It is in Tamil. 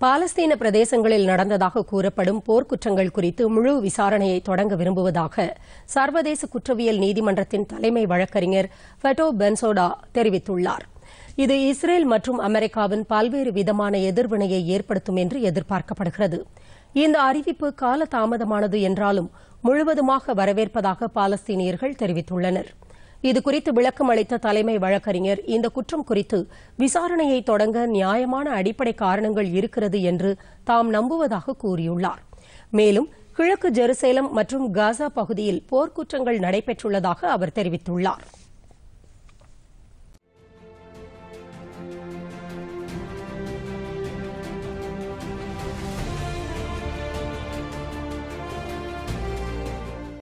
பாலஸ்தீன பிரதேசங்களில் நடந்ததாக கூறப்படும் போர்க்குற்றங்கள் குறித்து முழு விசாரணையை தொடங்க விரும்புவதாக சர்வதேச குற்றவியல் நீதிமன்றத்தின் தலைமை வழக்கறிஞர் ஃபெட்டோ பென்சோடா தெரிவித்துள்ளார் இது இஸ்ரேல் மற்றும் அமெரிக்காவின் பல்வேறு விதமான எதிர்வினையை ஏற்படுத்தும் என்று எதிர்பார்க்கப்படுகிறது இந்த அறிவிப்பு காலதாமதமானது என்றாலும் முழுவதுமாக வரவேற்பதாக பாலஸ்தீனியர்கள் தெரிவித்துள்ளனா் இதுகுறித்து விளக்கம் அளித்த தலைமை வழக்கறிஞர் இந்த குற்றம் குறித்து விசாரணையை தொடங்க நியாயமான அடிப்படை காரணங்கள் இருக்கிறது என்று தாம் நம்புவதாக கூறியுள்ளார் மேலும் கிழக்கு ஜெருசலேம் மற்றும் காசா பகுதியில் போர்க்குற்றங்கள் நடைபெற்றுள்ளதாக அவர் தெரிவித்துள்ளாா்